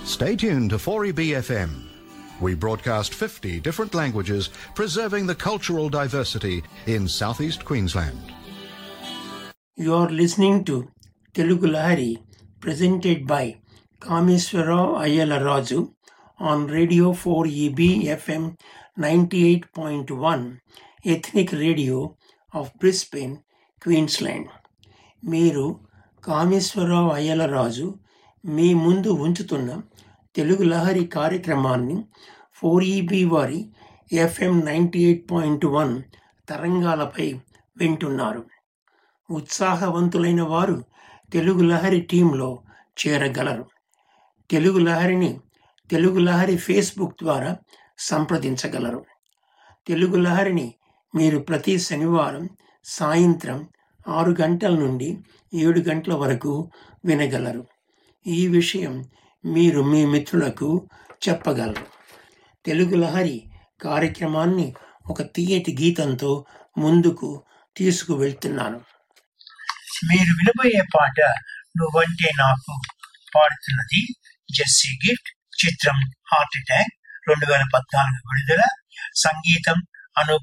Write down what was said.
Stay tuned to 4EB FM. We broadcast 50 different languages, preserving the cultural diversity in southeast Queensland. You are listening to Telugu Lahari presented by Kameswara Ayala Raju on Radio 4EB FM 98.1 Ethnic Radio of Brisbane, Queensland. మీరు కామేశ్వరరావు అయ్యల రాజు మీ ముందు ఉంచుతున్న తెలుగు లహరి కార్యక్రమాన్ని four EB వారి FM ninety eight point one తరంగాలపై వింటున్నారు ఉత్సాహవంతులైన వారు తెలుగు లహరి టీంలో చేరగలరు తెలుగు లహరిని తెలుగు లహరి ఫేస్బుక్ ద్వారా సంప్రదించగలరు తెలుగు లహరిని మీరు ప్రతి శనివారం సాయంత్రం ఆరు గంటల నుండి ఏడు గంటల వరకు వినగలరు ఈ విషయం మీరు మీ మిత్రులకు చెప్పగలరు తెలుగు లహరి కార్యక్రమాన్ని ఒక తీయటి గీతంతో ముందుకు తీసుకువెళ్తున్నాను మీరు వినబోయే పాట నువ్వంటే నాకు పాడుతున్నది జెస్సీ గిఫ్ట్ చిత్రం హార్ట్ అటాక్ రెండు వేల పద్నాలుగు విడుదల సంగీతం అను